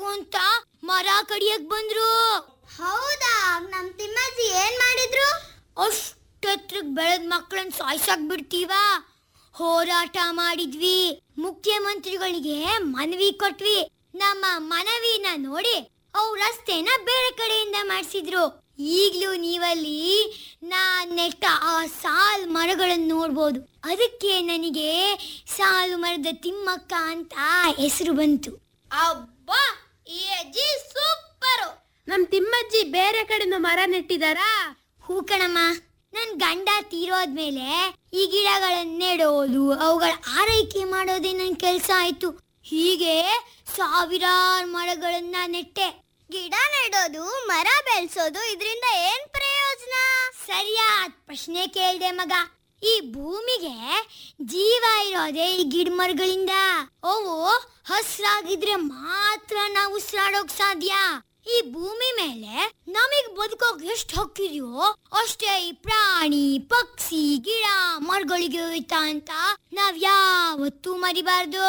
ಅಂತ ಮರ ಕಡಿಯಕ್ ಬಂದ್ರು ಹೌದಾ ನಮ್ ತಿಮ್ಮಜ್ಜಿ ಏನ್ ಮಾಡಿದ್ರು ಅಷ್ಟತ್ರಕ್ ಬೆಳೆದ ಮಕ್ಕಳನ್ನ ಸಾಯ್ಸಾಕ್ ಬಿಡ್ತೀವಾ ಹೋರಾಟ ಮಾಡಿದ್ವಿ ಮುಖ್ಯಮಂತ್ರಿಗಳಿಗೆ ಮನವಿ ಕೊಟ್ವಿ ನಮ್ಮ ಮನವಿನ ನೋಡಿ ಅವ್ರ ರಸ್ತೆನ ಬೇರೆ ಕಡೆಯಿಂದ ಮಾಡಿಸಿದ್ರು ಈಗ್ಲೂ ನೀವಲ್ಲಿ ನಾನ್ ನೆಟ್ಟ ಆ ಸಾಲ್ ಮರಗಳನ್ನ ನೋಡ್ಬೋದು ಅದಕ್ಕೆ ನನಗೆ ಸಾಲು ಮರದ ತಿಮ್ಮಕ್ಕ ಅಂತ ಹೆಸರು ಬಂತು ಅಬ್ಬಾ ಈ ಅಜ್ಜಿ ಸೂಪರು ನಮ್ ತಿಮ್ಮಜ್ಜಿ ಬೇರೆ ಕಡೆನೂ ಮರ ನೆಟ್ಟಿದಾರಾ ಹೂ ಕಣಮ್ಮ ನನ್ ಗಂಡ ತೀರೋದ್ಮೇಲೆ ಈ ಗಿಡಗಳನ್ನ ನೆಡೋದು ಅವುಗಳ ಆರೈಕೆ ಮಾಡೋದೇ ನನ್ ಕೆಲ್ಸ ಆಯ್ತು ಹೀಗೆ ಸಾವಿರಾರು ಮರಗಳನ್ನ ನೆಟ್ಟೆ ಗಿಡ ನೆಡೋದು ಮರ ಬೆಳೆಸೋದು ಇದರಿಂದ ಏನ್ ಪ್ರಯೋಜನ ಸರಿಯಾದ ಪ್ರಶ್ನೆ ಕೇಳ್ದೆ ಮಗ ಈ ಭೂಮಿಗೆ ಜೀವ ಇರೋದೇ ಈ ಗಿಡ ಮರಗಳಿಂದ ಅವು ಹಸ್ರಾಗಿದ್ರೆ ಮಾತ್ರ ನಾವು ಉಸಿರಾಡೋಕ್ ಸಾಧ್ಯ ಈ ಭೂಮಿ ಮೇಲೆ ನಮಗ್ ಬದುಕೋಕ್ ಎಷ್ಟು ಹಕ್ಕಿದೆಯೋ ಅಷ್ಟೇ ಈ ಪ್ರಾಣಿ ಪಕ್ಷಿ ಗಿಡ ಮರಗಳಿಗೆ ಹೋಯ್ತಾ ಅಂತ ನಾವ್ ಯಾವತ್ತೂ ಮರಿಬಾರ್ದು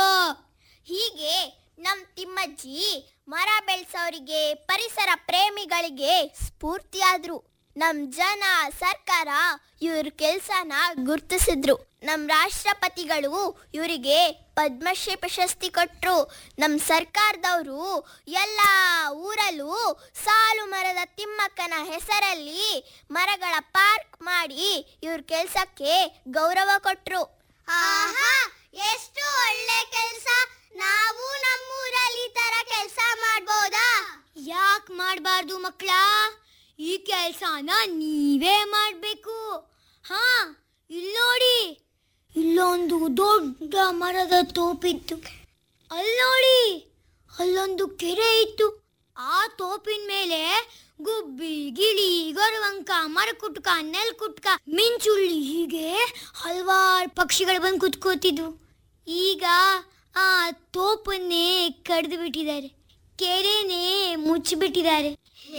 ಹೀಗೆ ನಮ್ ತಿಮ್ಮಜ್ಜಿ ಮರ ಬೆಳೆಸೋರಿಗೆ ಪರಿಸರ ಪ್ರೇಮಿಗಳಿಗೆ ಸ್ಫೂರ್ತಿಯಾದ್ರು ನಮ್ ಜನ ಸರ್ಕಾರ ಇವ್ರ ಕೆಲ್ಸನ ಗುರ್ತಿಸಿದ್ರು ನಮ್ ರಾಷ್ಟ್ರಪತಿಗಳು ಇವರಿಗೆ ಪದ್ಮಶ್ರೀ ಪ್ರಶಸ್ತಿ ಕೊಟ್ರು ನಮ್ ಸರ್ಕಾರದವರು ಎಲ್ಲ ಊರಲ್ಲೂ ಸಾಲು ಮರದ ತಿಮ್ಮಕ್ಕನ ಹೆಸರಲ್ಲಿ ಮರಗಳ ಪಾರ್ಕ್ ಮಾಡಿ ಇವ್ರ ಕೆಲ್ಸಕ್ಕೆ ಗೌರವ ಕೊಟ್ರು ಆಹಾ ಎಷ್ಟು ಒಳ್ಳೆ ಕೆಲಸ ನಾವು ನಮ್ಮೂರಲ್ಲಿ ಈ ತರ ಕೆಲಸ ಮಾಡ್ಬೋದಾ ಯಾಕ್ ಮಾಡ್ಬಾರ್ದು ಮಕ್ಕಳ ಈ ಕೆಲ್ಸನ ನೀವೇ ಮಾಡ್ಬೇಕು ಹಾ ಇಲ್ಲಿ ನೋಡಿ ಇಲ್ಲೊಂದು ದೊಡ್ಡ ಮರದ ತೋಪಿತ್ತು ಅಲ್ಲಿ ನೋಡಿ ಅಲ್ಲೊಂದು ಕೆರೆ ಇತ್ತು ಆ ತೋಪಿನ ಮೇಲೆ ಗುಬ್ಬಿ ಗಿಳಿ ಗೊರವಂಕ ಮರಕುಟ್ಕ ನೆಲ್ಕುಟ್ಕ ಮಿಂಚುಳ್ಳಿ ಹೀಗೆ ಹಲವಾರು ಪಕ್ಷಿಗಳು ಬಂದು ಕುತ್ಕೋತಿದ್ವು ಈಗ ಆ ತೋಪನ್ನೇ ಕಡ್ದು ಬಿಟ್ಟಿದ್ದಾರೆ ಕೆರೆನೇ ಮುಚ್ಚಿಬಿಟ್ಟಿದ್ದಾರೆ